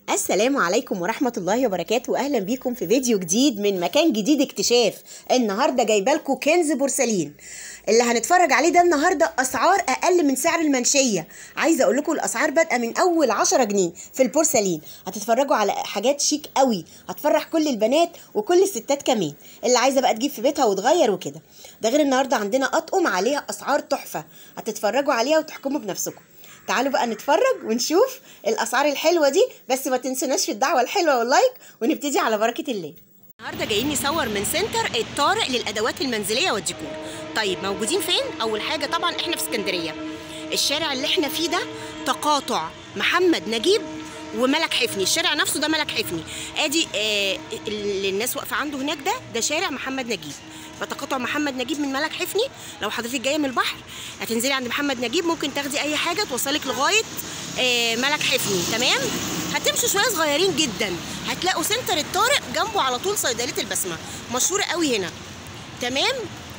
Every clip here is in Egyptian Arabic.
السلام عليكم ورحمة الله وبركاته أهلا بيكم في فيديو جديد من مكان جديد اكتشاف النهاردة جايبة لكم كنز بورسلين اللي هنتفرج عليه ده النهاردة أسعار أقل من سعر المنشية عايزة أقول لكم الأسعار بادئة من أول 10 جنيه في البورسلين هتتفرجوا على حاجات شيك قوي هتفرح كل البنات وكل الستات كمان اللي عايزة بقى تجيب في بيتها وتغير وكده ده غير النهاردة عندنا أطقم عليها أسعار تحفة هتتفرجوا عليها وتحكموا بنفسكم تعالوا بقى نتفرج ونشوف الاسعار الحلوه دي بس ما تنسوناش في الدعوه الحلوه واللايك ونبتدي على بركه الله النهارده جايين نصور من سنتر الطارق للادوات المنزليه والديكور طيب موجودين فين اول حاجه طبعا احنا في اسكندريه الشارع اللي احنا فيه ده تقاطع محمد نجيب وملك حفني الشارع نفسه ده ملك حفني ادي آه اللي الناس واقفه عنده هناك ده ده شارع محمد نجيب فتقاطع محمد نجيب من ملك حفني لو حضرتك جايه من البحر هتنزلي عند محمد نجيب ممكن تاخدي اي حاجه توصلك لغايه آه ملك حفني تمام هتمشوا شويه صغيرين جدا هتلاقوا سنتر الطارق جنبه على طول صيدليه البسمه مشهوره قوي هنا تمام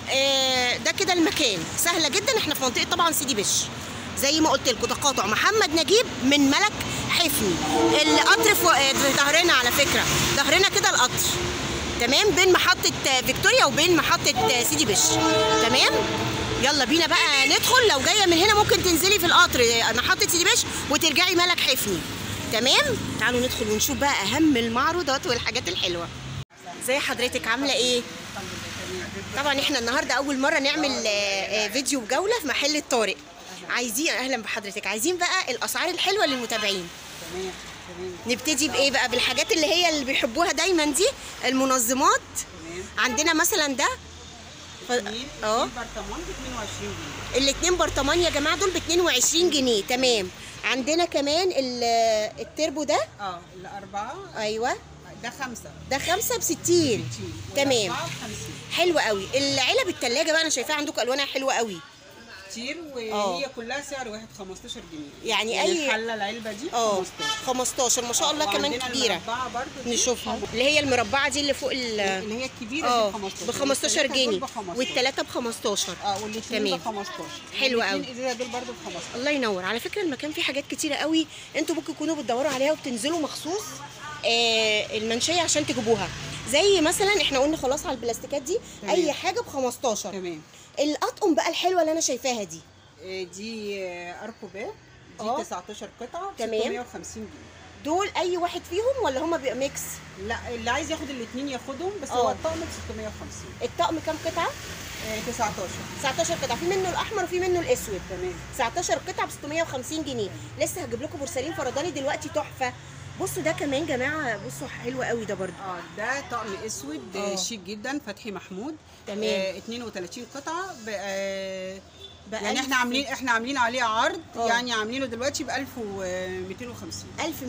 آه ده كده المكان سهله جدا احنا في منطقه طبعا سيدي بشر زي ما قلت لكم تقاطع محمد نجيب من ملك حفني القطر في ظهرنا على فكره ظهرنا كده القطر تمام بين محطه فيكتوريا وبين محطه سيدي بشر تمام يلا بينا بقى ندخل لو جايه من هنا ممكن تنزلي في القطر محطه سيدي بشر وترجعي ملك حفني تمام تعالوا ندخل ونشوف بقى اهم المعروضات والحاجات الحلوه زي حضرتك عامله ايه طبعا احنا النهارده اول مره نعمل فيديو جوله في محل الطارق عايزين اهلا بحضرتك عايزين بقى الاسعار الحلوه للمتابعين تمام تمام نبتدي بايه بقى بالحاجات اللي هي اللي بيحبوها دايما دي المنظمات تمام عندنا مثلا ده ف- اتنين اه اتنين برطمان ب 22 جنيه الاتنين برطمان يا جماعه دول ب 22 جنيه تمام عندنا كمان ال- التربو ده اه الأربعة ايوه ده خمسة ده خمسة ب 60 60 تمام والأربعة ب 50 حلو قوي العلب التلاجة بقى انا شايفاها عندكم الوانها حلوه قوي كتير اه. وهي كلها سعر واحد 15 جنيه يعني أي- الحلة العلبة دي اه 15 15 ما شاء الله كمان وعندنا كبيره المربعة برضو دي نشوفها اللي هي المربعه دي اللي فوق ال اللي هي الكبيرة اه دي ب 15 ب 15 والتلاتة دول جنيه ب 15. والثلاثه ب 15 اه والاثنين تمام. ب 15 حلو قوي. والاثنين ازازة دول برضو ب 15 الله ينور على فكره المكان فيه حاجات كتيره قوي انتوا ممكن تكونوا بتدوروا عليها وبتنزلوا مخصوص آه المنشيه عشان تجيبوها زي مثلا احنا قلنا خلاص على البلاستيكات دي تمام. اي حاجه ب 15 تمام الاطقم بقى الحلوه اللي انا شايفاها دي آه، دي آه، اركوبات دي اه. 19 قطعة ب تمام. 650 جنيه دول اي واحد فيهم ولا هما بيبقى ميكس لا اللي عايز ياخد الاثنين ياخدهم بس اه. هو الطقم ب 650 الطقم كام قطعه آه، 19 19 قطعه في منه الاحمر وفي منه الاسود تمام 19 قطعه ب 650 جنيه لسه هجيب لكم بورسلين فرداني دلوقتي تحفه بصوا ده كمان جماعه بصوا حلو قوي ده برضو اه ده طقم اسود اه. آه. شيك جدا فتحي محمود تمام. آه 32 قطعه ب آه بألف يعني احنا عاملين احنا عاملين عليه عرض اه. يعني عاملينه دلوقتي ب 1250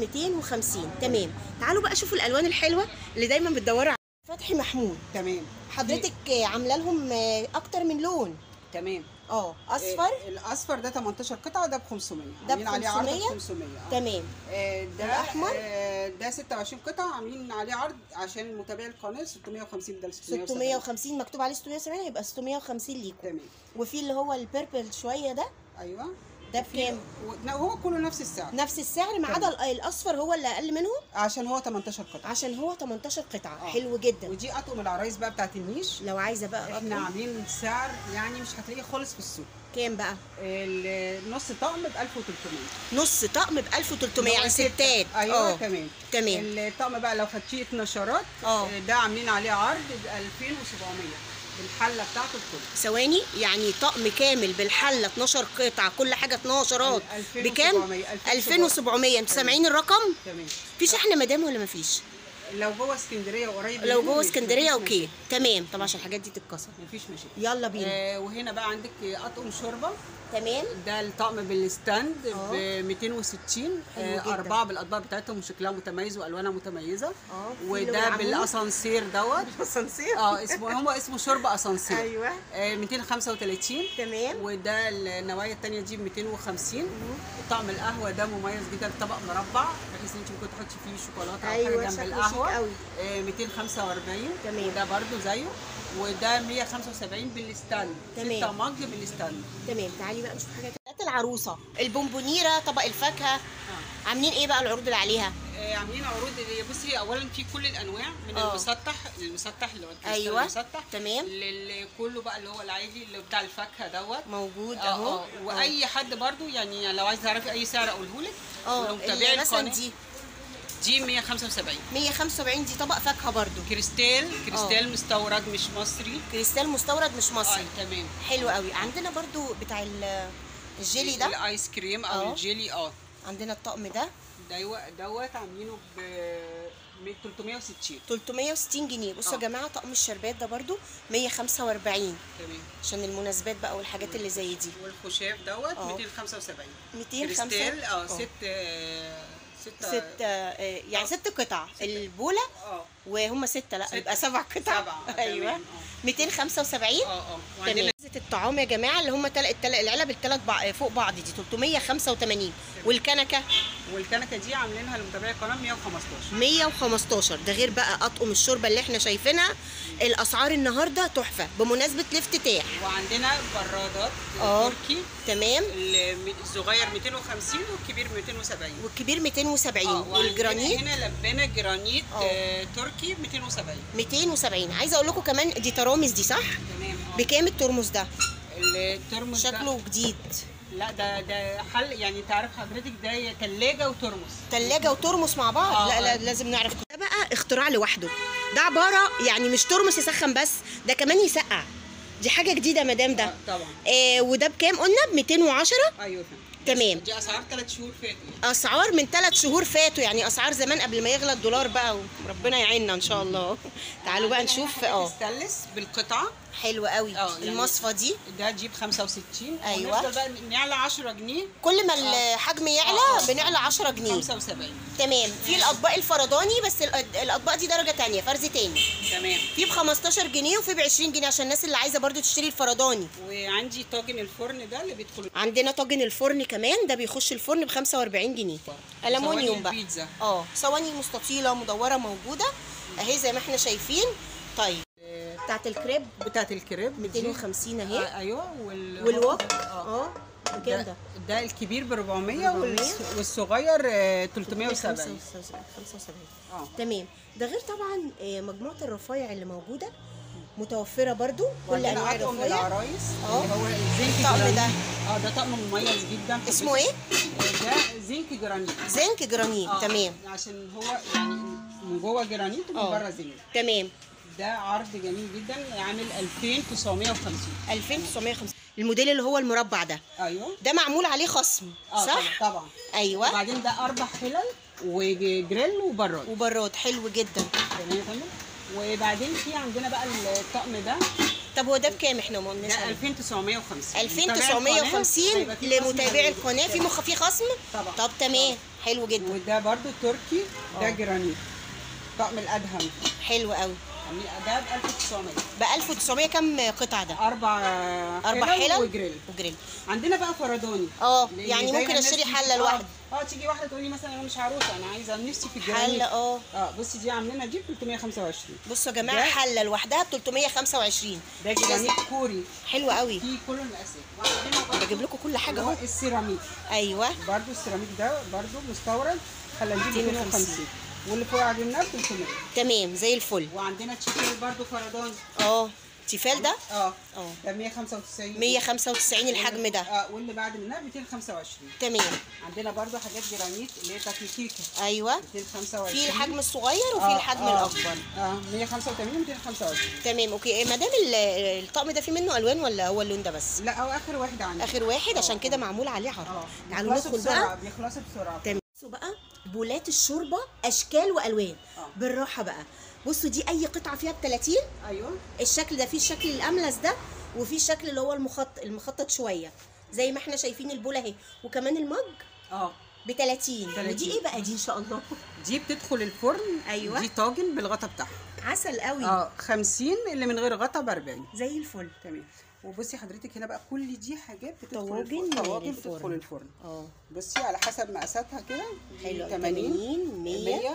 1250 تمام تعالوا بقى شوفوا الالوان الحلوه اللي دايما بتدوروا عليها فتحي محمود تمام حضرتك عامله لهم اكتر من لون تمام اه اصفر آه الاصفر ده 18 قطعه ده ب 500 ده ب عاملين عليه عرض 500 ب 500 اه. تمام آه، ده الأحمر؟ آه، ده 26 قطعه عاملين عليه عرض عشان متابعي القناه 650 ده ل 670 650 مكتوب عليه 670 يبقى 650 ليكم تمام وفي اللي هو البيربل شويه ده ايوه ده بكام و- هو كله نفس السعر نفس السعر ما عدا ال- الاصفر هو اللي اقل منهم عشان هو 18 قطعه عشان هو 18 قطعه اه. حلو جدا ودي اطقم العرايس بقى بتاعت النيش لو عايزه بقى احنا أطقم، عاملين سعر يعني مش هتلاقيه خالص في السوق كام بقى النص طقم ب 1300 نص طقم ب 1300 يعني هو ستة. ستات ايوه اه تمام تمام الطقم بقى لو خدتيه اتنشرات اه. آه، ده عاملين عليه عرض ب 2700 بالحله بتاعته الكل ثواني يعني طقم كامل بالحله 12 قطعه كل حاجه 12 بكام 2700 2700 انتوا سامعين الرقم تمام في شحن مدام ولا مفيش لو جوه اسكندريه وقريب لو منه جوه ماشي، اسكندريه مفيش اوكي مشاكل. تمام طبعا عشان الحاجات دي تتكسر مفيش مشاكل يلا بينا آه وهنا بقى عندك اطقم شوربه تمام ده الطقم بالستاند اه. ب 260 حلو آه، جدا. أربعة بالأطباق بتاعتهم وشكلها متميز وألوانها متميزة اه في اللي وده بالعمود. بالأسانسير دوت اسانسير اه اسمه هو اسمه شرب أسانسير ايوه آه 235 تمام وده النوايا التانية دي ب 250 طعم القهوة ده مميز جدا طبق مربع بحيث ان انت ممكن تحطي فيه شوكولاتة او أيوة، حاجة جنب شكله شيك القهوة قوي. آه 245 تمام. وده برضو زيه وده 175 بالستاند تمام. 6 مج بالستاند تمام تعالي بقى نشوف حاجات العروسه البونبونيره طبق الفاكهه عاملين ايه بقى العروض اللي عليها آه آه، عاملين عروض اللي بصي اولا في كل الانواع من آه. المسطح المسطح اللي هو الكريستال أيوة، المسطح تمام. لل- كله بقى اللي هو العادي اللي بتاع الفاكهه دوت موجود اه اهو اه واي حد برضو يعني لو عايز تعرفي اي سعر اقوله لك اه ولو اللي متابعي مثلا القناه دي دي 175 175 دي طبق فاكهه برضو كريستال كريستال مستورد مش مصري كريستال مستورد مش مصري اه تمام حلو قوي عندنا برضو بتاع ال- الجيلي ده الايس كريم او اه. الجيلي اه عندنا الطقم ده دوت دوت عاملينه ب 360 360 جنيه بصوا يا اه. جماعه طقم الشربات ده برضو 145 تمام عشان المناسبات بقى والحاجات اللي زي دي والخشاف دوت اه. 275 205 كريستال اه اه. ست آه، ست ست آه، يعني ست قطع البوله اه وهم ستة لا ستة. يبقى سبع قطع سبعة، آه، ايوه تمام، 275 اه اه وعندنا تمام ميزة الطعام يا جماعه اللي هم تل... التل... العلب الثلاث بع... فوق بعض دي 385 والكنكه والكنكه دي عاملينها لمتابعي القناه 115 115 ده غير بقى اطقم الشوربه اللي احنا شايفينها الاسعار النهارده تحفه بمناسبه الافتتاح وعندنا برادات اه. تركي تمام الم- الصغير 250 والكبير 270 والكبير 270 اه، وعندنا والجرانيت هنا لبانه جرانيت اه. آه، تركي 270 270 عايزه اقول لكم كمان دي ترامس دي صح تمام اه. بكام الترمس ده الترمس ده- شكله جديد لا ده ده حل يعني تعرف حضرتك ده ثلاجه وترمس تلاجة وترمس مع بعض اه، لا لا اه. لازم نعرف ده بقى اختراع لوحده ده عباره يعني مش ترمس يسخن بس ده كمان يسقع دي حاجه جديده يا مدام ده آه، طبعا آه وده بكام قلنا ب 210 ايوه فهمت. تمام. دي اسعار ثلاث شهور فاتوا اسعار من ثلاث شهور فاتوا يعني اسعار زمان قبل ما يغلى الدولار بقى وربنا يعيننا ان شاء الله تعالوا بقى عندنا نشوف هنا اه حاجات ستانلس بالقطعه حلو قوي اه، يعني- المصفى دي ده جيب 65 ايوه. ونفضل بقى نعلى 10 جنيه كل ما الحجم يعلى اه. بنعلى 10 جنيه 75 تمام في الاطباق الفرداني بس الأ- الاطباق دي درجه تانية فرز تاني تمام في ب 15 جنيه وفي ب 20 جنيه عشان الناس اللي عايزه برضو تشتري الفرداني وعندي طاجن الفرن ده اللي بيدخل عندنا طاجن الفرن كمان ده بيخش الفرن ب 45 جنيه المونيوم صواني بقى البيتزا. اه صواني مستطيله مدوره موجوده اهي زي ما احنا شايفين طيب بتاعت الكريب بتاعت الكريب 250 آه اهي ايوه وال والوك اه اه بكام ده؟ ده, ده الكبير ب 400 400 والص- والصغير آه، 370 75 اه تمام ده غير طبعا آه، مجموعه الرفايع اللي موجوده متوفره برضو كل وعندنا انواع أطقم الرفايع للعرايس اه. اللي هو الزنك الطقم جرانيت. ده. اه ده طقم مميز جدا اسمه ايه؟ آه، ده زنك جرانيت زنك جرانيت آه، تمام عشان هو يعني من جوه جرانيت ومن اه. بره زنك تمام ده عرض جميل جدا عامل 2950 2950 الموديل اللي هو المربع ده ايوه ده معمول عليه خصم اه صح؟ طبعا طبعا ايوه وبعدين ده اربع حلل وجريل وبراد وبراد حلو جدا تمام يا فندم وبعدين في عندنا بقى الطقم ده طب هو ده بكام احنا ما قلناش ده عليه؟ 2950 2950 هيبقى في خصم لمتابعي جميل. القناه في مخ في خصم طبعا. طب تمام حلو جدا وده برضو تركي ده اه. جرانيت طقم الادهم حلو قوي يعني ده ب 1900 ب 1900 كام قطعه ده اربع اربع حلل وجريل وجريل عندنا بقى فرداني اه لأن يعني دايما ممكن الناس اشتري تيجي- حله اه لوحده اه تيجي واحده تقول لي مثلا انا مش عروسه انا عايزه نفسي في الجرانيت حله اه اه بصي دي عاملينها دي ب 325 بصوا يا جماعه ده- حله لوحدها ب 325 ده جرانيت كوري حلو قوي فيه كل المقاسات وعندنا برضو بجيب لكم كل حاجه اللي هو اهو السيراميك ايوه برضو السيراميك ده برضو مستورد خلينا نجيب 250. 250 واللي فوق عجبناه ب 300 تمام زي الفل وعندنا تشيكن برضو فرداني اه تيفال ده اه اه ده 195 195 الحجم ده اه واللي بعد منها 225 تمام عندنا برضو حاجات جرانيت اللي هي بتاعت الكيكه ايوه 225 في الحجم الصغير وفي آه، الحجم آه، الاكبر اه 185 225 تمام اوكي إيه، مدام ال- الطقم ده فيه منه الوان ولا هو اللون ده بس لا هو اخر واحد عندي اخر واحد عشان آه، كده آه. معمول عليه عرض اه تعالوا بيخلصوا ندخل بقى بسرعه بيخلصوا بسرعه تمام بصوا بقى بولات الشوربه اشكال والوان آه. بالراحه بقى بصوا دي اي قطعه فيها ب 30 ايوه الشكل ده فيه الشكل الاملس ده وفي الشكل اللي هو المخط المخطط شويه زي ما احنا شايفين البوله اهي وكمان المج اه ب 30 30. ودي ايه بقى دي ان شاء الله دي بتدخل الفرن أيوة. دي طاجن بالغطا بتاعها عسل قوي اه 50 اللي من غير غطا ب 40 زي الفل تمام وبصي حضرتك هنا بقى كل دي حاجات بتدخل طواجن الفرن طواجن للفرن. بتدخل الفرن اه بصي على حسب مقاساتها كده دي حلو 80 80 100 100 آه،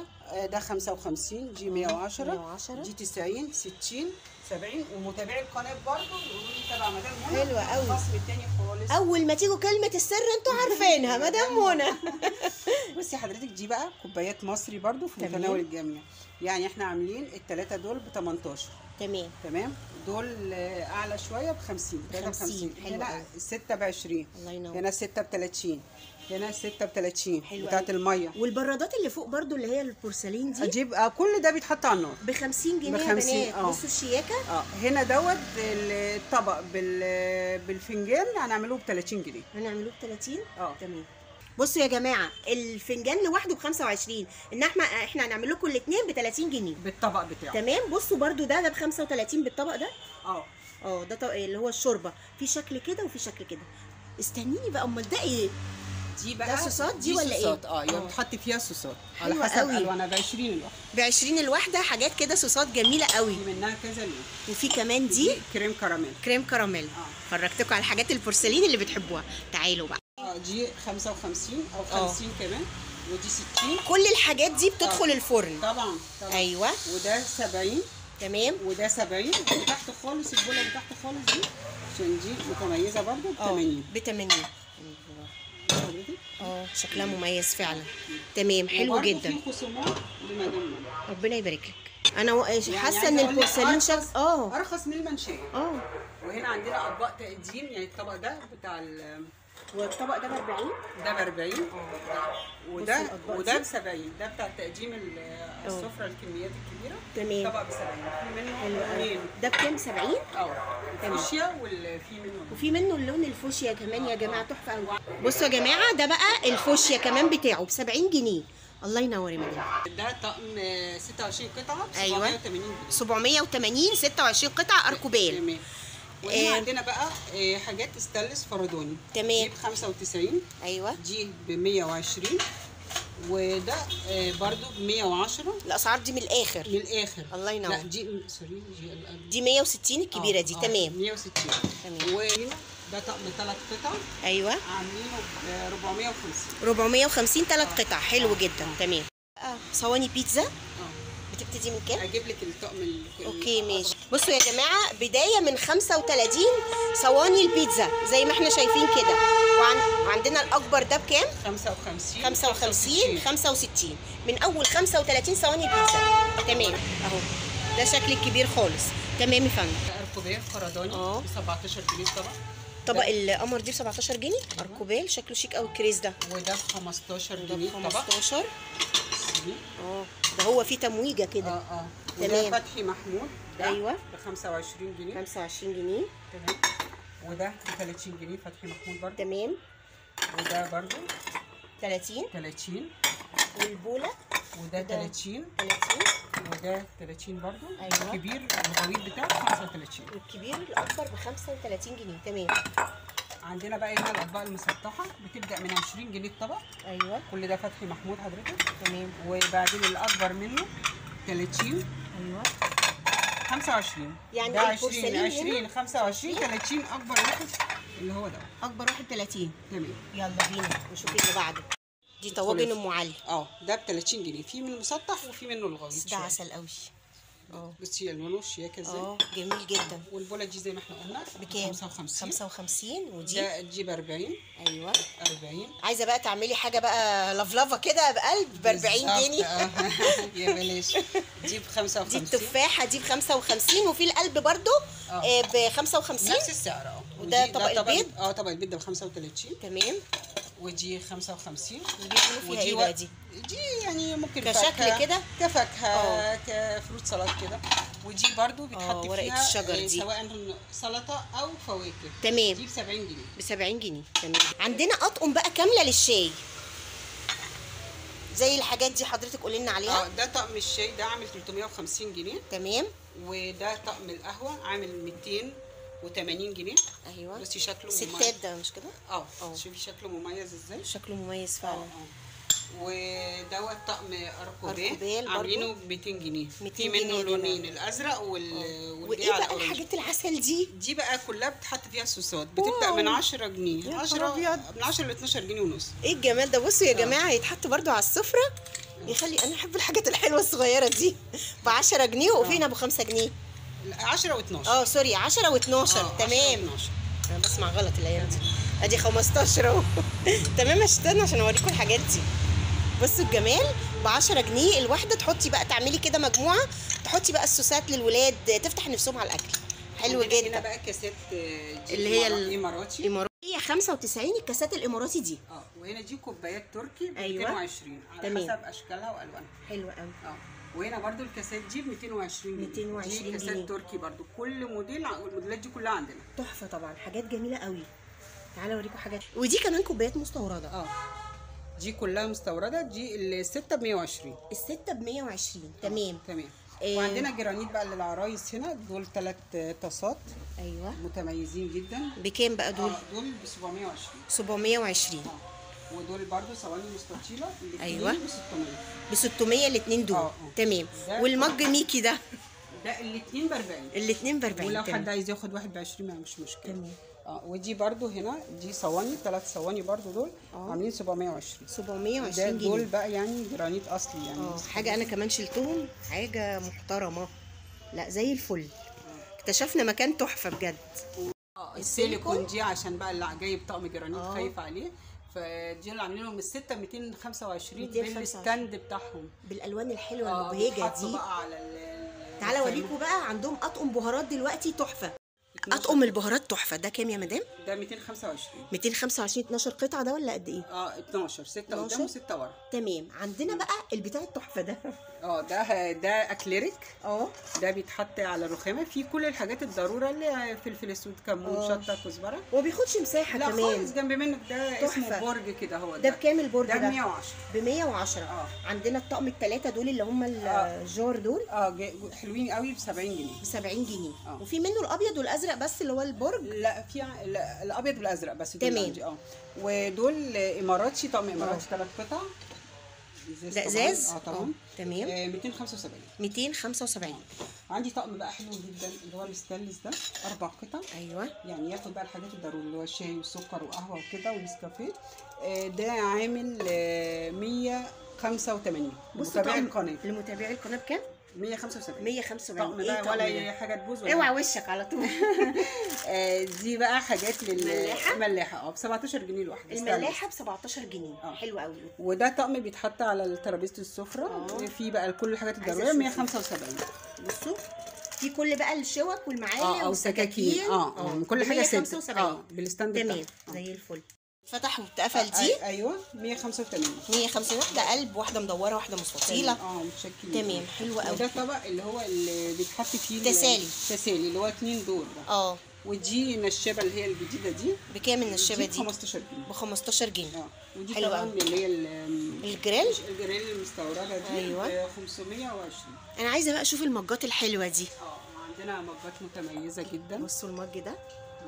آه، ده 55 جي 110 110. جي 90 60 70 ومتابعي القناه برضه يقولوا لي تبع مدام منى حلوة أوي. الخصم التاني خالص اول ما تيجوا كلمه السر انتوا عارفينها مدام منى بصي حضرتك دي بقى كوبايات مصري برضو في تمام. متناول الجميع يعني احنا عاملين الثلاثه دول ب 18 تمام تمام دول آه، اعلى شويه ب 50 ب 50. حلو هنا أوي. 6 ب 20 الله ينور. هنا 6 ب 30 هنا 6 ب 30 حلو بتاعت أوي. الميه والبرادات اللي فوق برضو اللي هي البورسلين دي اجيب آه، كل ده بيتحط على النار ب 50 جنيه ب يا 50 بنات آه. بصوا الشياكه اه هنا دوت الطبق بال بالفنجان هنعمله ب 30 جنيه هنعملوه ب 30 اه. تمام بصوا يا جماعه الفنجان لوحده ب 25 ان احنا احنا هنعمل لكم الاثنين ب 30 جنيه بالطبق بتاعه تمام بصوا برضو ده ده ب 35 بالطبق ده اه اه ده طبق اللي هو الشوربه في شكل كده وفي شكل كده استنيني بقى امال ده ايه دي بقى ده صوصات دي ولا إيه؟ صوصات اه آه. يعني بتحط فيها صوصات حلوة على حسب قوي. الوانها ب 20 الواحده ب 20 الواحده حاجات كده صوصات جميله قوي في منها كذا لون وفي كمان دي دي كريم كراميل كريم كراميل اه. فرجتكم على الحاجات البورسلين اللي بتحبوها تعالوا بقى اه دي 55 او اه. 50 كمان ودي 60 كل الحاجات دي بتدخل اه. الفرن طبعا طبعا ايوه وده 70 تمام وده 70 وتحت خالص البوله اللي تحت خالص دي عشان دي متميزه برضو ب 80 ب 80 حضرتك اه شكلها مميز فعلا تمام حلو وبرضو جدا في خصومات لمدام منى. ربنا يبارك لك انا و- يعني حاسه عايزة ان أقول لك البورسلين شك أرخص- اه ارخص من المنشيه اه وهنا عندنا اطباق تقديم يعني الطبق ده بتاع ال- والطبق ده ب 40 ده ب 40 وده بصي الأطباق وده دي. ب 70 ده بتاع تقديم ال- السفره الكميات الكبيره تمام. طبق ب 70 في منه حلو قوي لونين ده بكام 70 اه تمام. الفوشيا والفي منه وفي منه اللون الفوشيا كمان يا جماعه تحفه قوي بصوا يا جماعه ده بقى الفوشيا كمان بتاعه ب 70 جنيه الله ينور يا مدام ده طقم آه، 26 قطعه ب أيوة. 780 جنيه 780 26 قطعه اركوبال تمام آه. وهنا عندنا بقى آه، حاجات استانلس فردوني تمام. دي ب 95 ايوه دي ب 120 وده آه، برضو ب 110 الاسعار دي من الاخر من الاخر الله ينور. لا دي سوري دي ال- دي 160 الكبيره دي آه، آه، تمام 160 تمام. وهنا ده طقم ثلاث قطع ايوه عاملينه ب 450 450 ثلاث قطع حلو جدا تمام آه، صواني بيتزا اه بتبتدي من كام اجيب لك الطقم ال- اوكي ماشي بصوا يا جماعه بدايه من 35 صواني البيتزا زي ما احنا شايفين كده وعن... وعندنا الاكبر ده بكام 55 55 65 من اول 35 صواني بيتزا تمام اهو ده شكل الكبير خالص تمام يا فندم اركوبيه فرداني اه. ب 17 جنيه طبعا طبق القمر دي ب 17 جنيه اركوبال شكله شيك قوي الكريز ده وده ب 15 ده جنيه ب طبق 15 سيدي. اه ده هو فيه تمويجه اه كده اه تمام. وده فتحي محمود ده أيوة. ب 25 جنيه 25 جنيه تمام وده ب 30 جنيه فتحي محمود برضه تمام وده برضه 30 30 والبوله وده وده 30 30 وده 30 برضه أيوة. الكبير الغويط بتاعه 35 والكبير الاكبر ب 35 جنيه تمام عندنا بقى هنا الاطباق المسطحه بتبدا من 20 جنيه الطبق ايوه كل ده فتحي محمود حضرتك تمام وبعدين الاكبر منه 30 ايوه 25 يعني ده البورسلين 20 هنا 20 25 30 اكبر واحد اللي هو ده اكبر واحد 30 تمام يلا بينا نشوف اللي بعده دي طواجن ام علي اه ده ب 30 جنيه في منه مسطح وفي منه الغويط بس ده شوية. عسل قوي اه بصي الوانه شياكه ازاي اه جميل جدا والبوله دي زي ما احنا قلنا بكام 55 55 ودي ده دي ب 40 ايوه 40 عايزه بقى تعملي حاجه بقى لفلفه كده بقلب ب 40 بالظبط، جنيه آه. يا بلاش دي ب دي 55 التفاحه دي ب 55 وفي القلب برضو آه. ب 55 نفس السعر اه وده ودي- طبق البيض؟ اه طبق البيض ده ب 35 تمام ودي 55 ودي بيعملوا فيها ايه و- بقى دي دي يعني ممكن كشكل فاكهة، كده؟ كفاكهه اه. كفروت سلطات كده ودي برضو بيتحط اه، ورقة فيها الشجر آه، دي. سواء سلطه او فواكه تمام دي ب 70 جنيه ب 70 جنيه تمام عندنا اطقم بقى كامله للشاي زي الحاجات دي حضرتك قولي لنا اه عليها ده طقم الشاي ده عامل 350 جنيه تمام وده طقم القهوه عامل 280 جنيه ايوه بصي شكله ستات مميز ده مش كده اه اه. شوفي شكله مميز ازاي شكله مميز اه فعلا اه ودوت طقم أركوبيل اركوبيل برضو. عاملينه ب 200 جنيه 200 في جنيه منه يا جماعة. لونين الازرق وال وايه والجاي على بقى اورنج الحاجات العسل دي دي بقى كلها بتحط فيها صوصات بتبدا واو. من 10 جنيه يا 10 نهار أبيض. من 10 ل 12 جنيه ونص ايه الجمال ده بصوا يا آه. جماعه يتحط برضو على السفره يخلي انا احب الحاجات الحلوه الصغيره دي ب 10 جنيه وفينا ب 5 جنيه 10 و12 اه سوري 10 و12 تمام انا بسمع غلط الايام دي ادي 15 اهو تمام استنى عشان اوريكم الحاجات دي بصوا الجمال ب 10 جنيه الواحده تحطي بقى تعملي كده مجموعه تحطي بقى السوسات للولاد تفتح نفسهم على الاكل حلو هنا جدا بقى كاسات آه، دي اللي هي إمارا- ال- اماراتي اماراتي هي 95 الكاسات الاماراتي دي اه وهنا دي كوبايات تركي ب أيوة. 220 على تمام. حسب اشكالها والوانها حلوه قوي اه وهنا برضو الكاسات دي ب 220 جنيه 220 دي كاسات جنيه. تركي برضو كل موديل ع- والموديلات دي كلها عندنا تحفه طبعا حاجات جميله قوي تعالى اوريكم حاجات ودي كمان كوبايات مستورده اه دي كلها مستورده دي الستة ب 120 الستة ب 120 تمام تمام إيه. وعندنا جرانيت بقى للعرايس هنا دول ثلاث طاسات ايوه متميزين جدا بكام بقى دول آه دول ب 720 720 اه ودول برضو صواني مستطيله الاثنين أيوة. ب 600 ب 600 الاثنين دول آه، آه. تمام ده- والمج ميكي ده ده الاثنين ب 40 الاثنين ب 40 ولو حد تمام عايز ياخد واحد ب 20 ما مش مشكله تمام. اه ودي برضو هنا دي صواني ثلاث صواني برضو دول آه. عاملين 720 ده 720 دول جنيه بقى يعني جرانيت اصلي يعني اه حاجه انا كمان شلتهم حاجه محترمه لا زي الفل اكتشفنا مكان تحفه بجد اه السيليكون؟ السيليكون دي عشان بقى اللي جايب طقم جرانيت آه. خايف عليه فدي اللي عاملينهم الستة 225 225. بالستاند بتاعهم بالالوان الحلوه اه المبهجه بيتحطوا دي بقى على ال- ال- تعالى الفرن. اوريكم بقى عندهم اطقم بهارات دلوقتي تحفه 12 اطقم البهارات تحفه ده كام يا مدام ده 225 225 12 قطعه ده ولا قد ايه اه 12 6 قدام 12. و6 ورا تمام عندنا بقى البتاع التحفه ده اه ده ده اكليريك اه ده بيتحط على الرخامه فيه كل الحاجات الضروره اللي فلفل اسود كمون آه. شطه كزبره وما بياخدش مساحه لا كمان خالص جنب منك ده تحفة. اسمه برج كده هو ده بكام البرج ده ده؟ ب 110 ب 110 اه. عندنا الطقم الثلاثه دول اللي هم اه. الجار دول اه جا- حلوين قوي ب 70 جنيه ب 70 جنيه اه. وفي منه الابيض والازرق بس اللي هو البرج لا في ع- لا الابيض والازرق بس دول تمام. عندي اه ودول اماراتي طقم اماراتي ثلاث قطع ازاز ده طبعاً. ازاز اه طبعا تمام آه 275 275 عندي طقم بقى حلو جدا اللي هو الستانلس ده اربع قطع ايوه يعني ياخد بقى الحاجات الضروريه اللي هو الشاي والسكر وقهوه وكده ونسكافيه آه، ده عامل آه، 185 بصوا متابعي طقم القناه لمتابعي القناه بكام 175 175 طقم ايه بقى الطقم ولا ده؟ اي حاجه تبوظ ولا اوعى وشك على طول آه، دي بقى حاجات لل ملاحة؟ ملاحه اه ب 17 جنيه الواحده الملاحه ب 17 جنيه اه. حلو قوي وده طقم بيتحط على ترابيزه السفره اه. وفيه بقى كل الحاجات عايزة الضروريه أشوف. 175 بصوا في كل بقى الشوك والمعالق اه او سكاكين اه اه كل حاجه ست 175 اه بالستاند تمام بتاعها. آه. زي الفل فتح واتقفل دي آه، ايوه 185 150 واحده قلب واحده مدوره واحده مستطيله اه متشكلين تمام حلو قوي وده طبق اللي هو اللي بيتحط فيه ال- تسالي. تسالي اللي هو اتنين دور ده اه ودي نشابه اللي هي الجديده دي بكام النشابه دي دي 15 جنيه ب 15 جنيه اه ودي حلو طبعا قوي. اللي هي ال- الجريل الجريل المستورده دي أيوة. ب 520 انا عايزه بقى اشوف المجات الحلوه دي اه وعندنا مجات متميزه جدا بصوا المج ده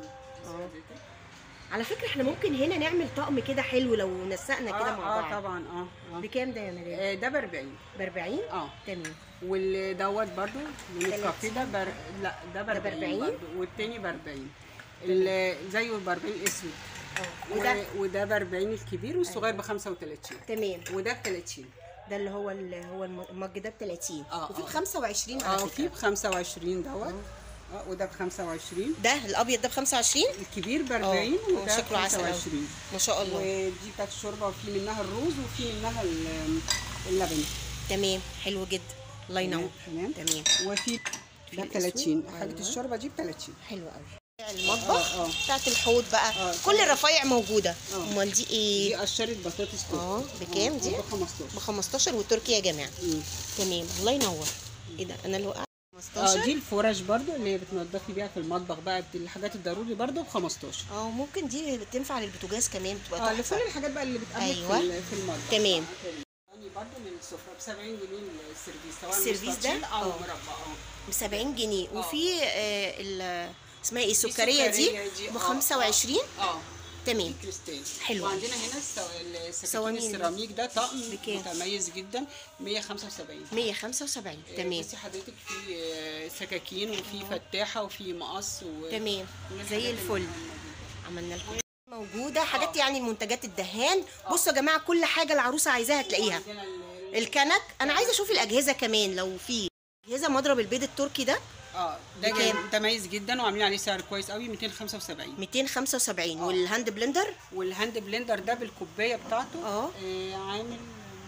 على فكره احنا ممكن هنا نعمل طقم كده حلو لو نسقنا كده مع اه بعض طبعا اه اه بكام ده يا مدام آه، ده ب 40 ب 40 اه تمام والدوت برضو من تلات. الكافيه ده بر... لا ده ب ده ب 40 40 برضو والتاني ب 40 ال- زيه ب 40 اسود اه وده وده وده ب 40 الكبير والصغير ب 35 تمام وده ب 30 ده اللي هو اللي هو الم- المج ده ب 30 اه، وفي ب اه. 25 على اه في فكره ب 25 دوت اه وده ب 25 ده الابيض ده ب 25 الكبير ب اه 40 اه، وده ب شكله عسل قوي 25 ما شاء الله ودي بتاعت الشوربه وفي منها الروز وفي منها ال- اللبن تمام حلو جدا الله ينور تمام تمام وفي ده ب الأسود. 30 حاجه أيوة. الشوربه دي ب 30 حلو قوي المطبخ اه، اه. بتاعت الحوض بقى اه، كل الرفايع موجوده اه. امال دي ايه دي قشره بطاطس تركي اه، بكام دي؟ ب 15 ب 15 والتركي يا جماعه مم. تمام الله ينور ايه ده انا اللي وقعت اه 15 دي الفرش برضو اللي هي بتنضفي بيها في المطبخ بقى الحاجات الضروري برضو ب 15 اه ممكن دي تنفع للبوتاجاز كمان بتبقى اه تحفه لكل الحاجات بقى اللي بتقابلك أيوة. في ال- في المطبخ تمام. يعني برضو من السفره ب 70 جنيه السيرفيس سواء السيرفيس ده؟ مستطيل او اه. مربع اه ب 70 جنيه اه. وفي آه ال- اسمها ايه السكريه دي السكرية دي، ب اه، 25 اه تمام. في كريستال حلو. وعندنا هنا السو- السكاكين صوانين. السيراميك ده طقم بكام؟ متميز جدا 175 175 تمام بصي حضرتك في آه، سكاكين وفي فتاحه وفي مقص و... تمام من زي الحاجات الفل اللي- عملنا لكم موجوده حاجات يعني منتجات الدهان بصوا يا جماعه كل حاجه العروسه عايزاها هتلاقيها عندنا ال- الكنك انا عايزه اشوف الاجهزه كمان لو في اجهزه مضرب البيض التركي ده اه ده بكام؟ جاي متميز جدا وعاملين عليه سعر كويس قوي 275 275 والهاند بلندر والهاند بلندر ده بالكوبايه بتاعته اه. آه، عامل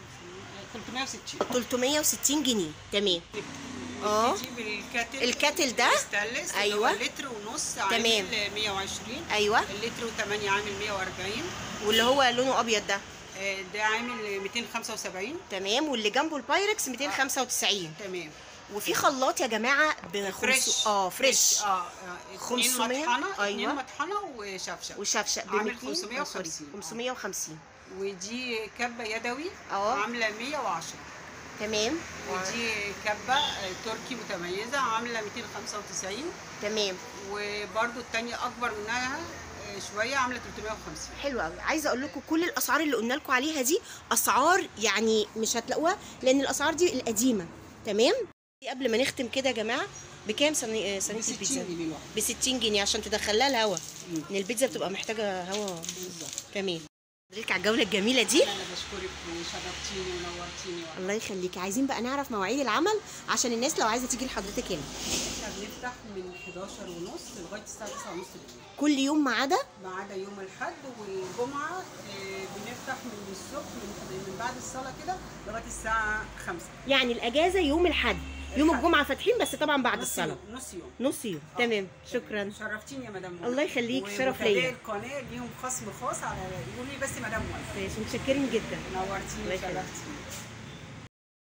360 360 جنيه تمام اه. دي بالكاتل الكاتل ده؟ ستانلس أيوة. اللي هو لتر ونص تمام. عامل 120 ايوه اللتر و8 عامل 140 واللي هو لونه ابيض ده آه، ده عامل 275 تمام واللي جنبه البايركس 295 تمام وفي خلاط يا جماعه ب فريش 500 اه فريش اه آه، اتنين 500 مطحنه اتنين أيوة. مطحنه وشفشق وشفشق ب عامل 200 آه، 550. سوري، 550 ودي كبه يدوي اه. عامله 110 تمام ودي كبه آه، تركي متميزه عامله 295 تمام وبرده التانية اكبر منها آه، شويه عامله 350 حلو قوي عايزه اقول لكم كل الاسعار اللي قلنا لكم عليها دي اسعار يعني مش هتلاقوها لان الاسعار دي القديمه تمام دي قبل ما نختم كده يا جماعه بكام صينيه آه، صينيه 60 البيتزا جنيه الواحده ب 60 جنيه عشان تدخلها الهوا مم. ان البيتزا بتبقى محتاجه هوا بالظبط تمام حضرتك على الجوله الجميله دي انا بشكرك وشرفتيني ونورتيني والله. الله يخليكي عايزين بقى نعرف مواعيد العمل عشان الناس لو عايزه تيجي لحضرتك هنا احنا بنفتح من 11 ونص لغايه الساعه 9 ونص بالليل كل يوم ما عدا ما عدا يوم الاحد والجمعه آه، بنفتح من الصبح من, من بعد الصلاه كده لغايه الساعه 5 يعني الاجازه يوم الاحد يوم الأحد. الجمعه فاتحين بس طبعا بعد نص الصلاه يوم نص يوم نص يوم تمام شكرا شرفتيني يا مدام منى. الله يخليك، شرف ومتابعي ليا. القناه ليهم خصم خاص على يقولوا لي بس مدام منى ماشي متشكرين جدا نورتيني الله يخليك. شرفتيني